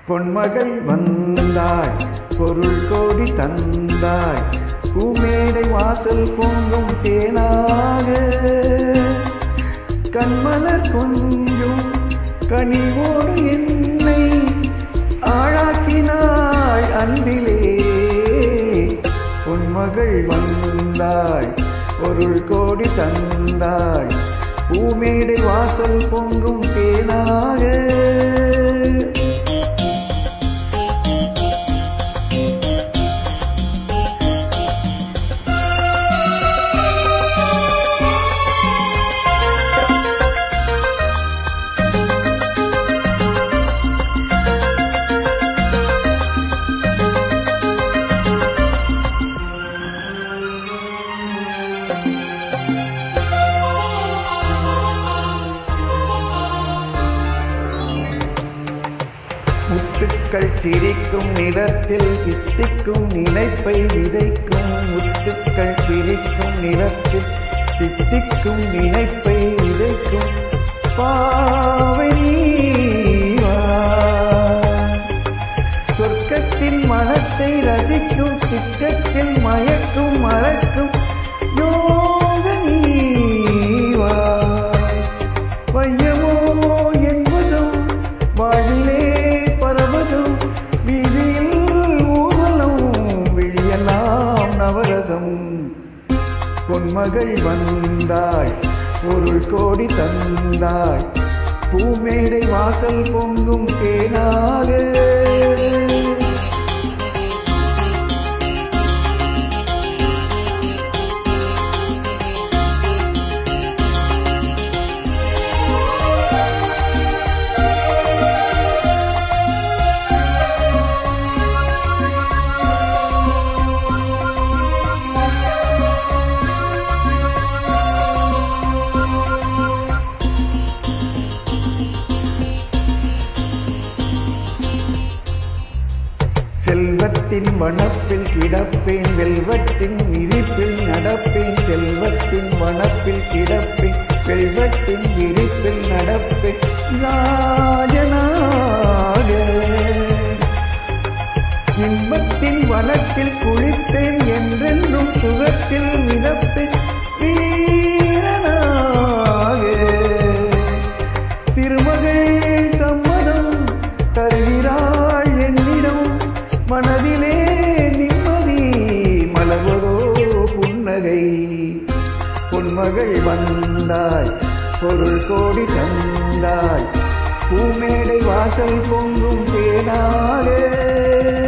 பொன்மகள் வந்தாய் பொருள் கோடி தந்தாய் பூமேடை வாசல் பொங்கும் தேனாக கண்மலர் கொஞ்சும் கனிவோடு என்னை ஆளாக்கினாய் அன்பிலே பொன்மகள் வந்தாய் பொருள் கோடி தந்தாய் பூமேடை வாசல் பொங்கும் தேனாக முத்துக்கள் சிரிக்கும் நிலத்தில் தித்திக்கும் நினைப்பை விதைக்கும் முத்துக்கள் சிரிக்கும் நிலத்தில் தித்திக்கும் நினைப்பை விதைக்கும் பாவை நீவா. சொர்க்கத்தின் மனத்தை ரசிக்கும் திட்டத்தில் மயக்கும் மறக்கும் யோக நீவா பையமோ என் வசம் வாழ்விலே பரவசம் வீதியில் ஊர்வலம் விழியெல்லாம் நவரசம் பொன்மகள் வந்தாய் பொருள் கோடி தந்தாய் பூமேடை வாசல் பொங்கும் தேனாக செல்வத்தின் வனப்பில் கிடப்பேன் வெல்வத்தின் விரிப்பில் நடப்பேன் செல்வத்தின் வனப்பில் கிடப்பேன் வெல்வத்தின் விரிப்பில் நடப்பேன் ராஜனாக இன்பத்தின் வனத்தில் குளிப்பேன் என்றென்றும் சுகத்தில் மிதப்பேன் வீரனாக திருமகை சம்மதம் தருகிறாள் என்னிடம் மனதிலே நிம்மதி மலர்வதோ புன்னகை பொன்மகள் வந்தாய் பொருள் கோடி தந்தாய் பூமேடை வாசல் பொங்கும் தேனாக